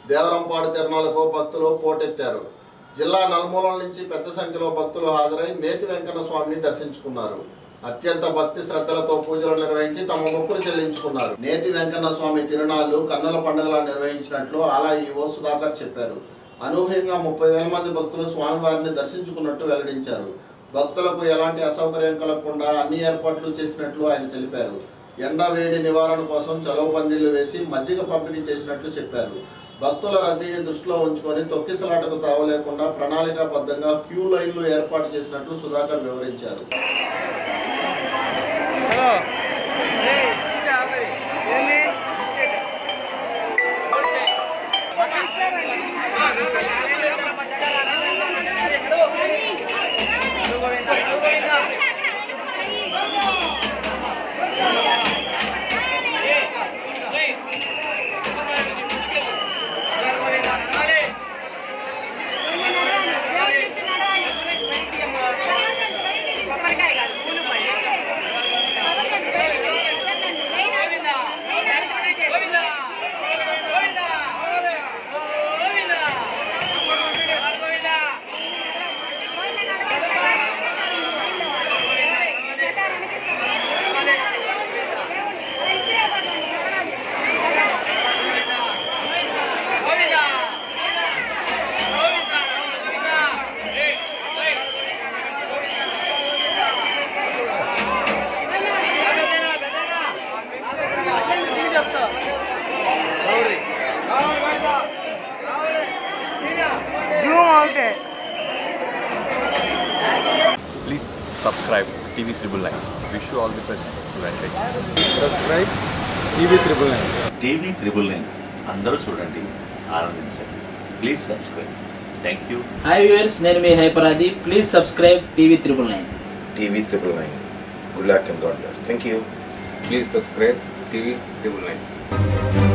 దేవరంపాడు తిరణాలకు భక్తులు పోటెత్తారు జిల్లా నలుమూలల నుంచి పెద్ద సంఖ్యలో భక్తులు హాజరై నేతి వెంకన్న స్వామిని దర్శించుకున్నారు అత్యంత భక్తి శ్రద్ధలతో పూజలు నిర్వహించి తమ మొక్కులు చెల్లించుకున్నారు నేతి వెంకన్న స్వామి తిరునాళ్లు కన్నుల పండుగలా నిర్వహించినట్లు ఆలయ ఈవో సుధాకర్ చెప్పారు అనూహ్యంగా ముప్పై వేల మంది భక్తులు స్వామివారిని దర్శించుకున్నట్టు వెల్లడించారు భక్తులకు ఎలాంటి అసౌకర్యం కలగకుండా అన్ని ఏర్పాట్లు చేసినట్లు ఆయన తెలిపారు ఎండ వేడి నివారణ కోసం చలవ పందిళ్లు వేసి మజ్జిగ పంపిణీ చేసినట్లు చెప్పారు భక్తుల రద్దీని దృష్టిలో ఉంచుకొని తొక్కిసలాటకు తావలేకుండా ప్రణాళికాబద్ధంగా క్యూ లైన్లు ఏర్పాటు చేసినట్లు సుధాకర్ వివరించారు జూమ్ అవుతే Please subscribe TV Triple Nine. Wish you all the best. Advantage. Subscribe TV triple nine TV triple nine అందరూ చూడండి ఆనందించండి please subscribe thank you hi viewers నేను మీ హైపరాది please subscribe TV triple nine TV triple nine. Good luck and God bless. Thank you. Please subscribe TV Triple Nine.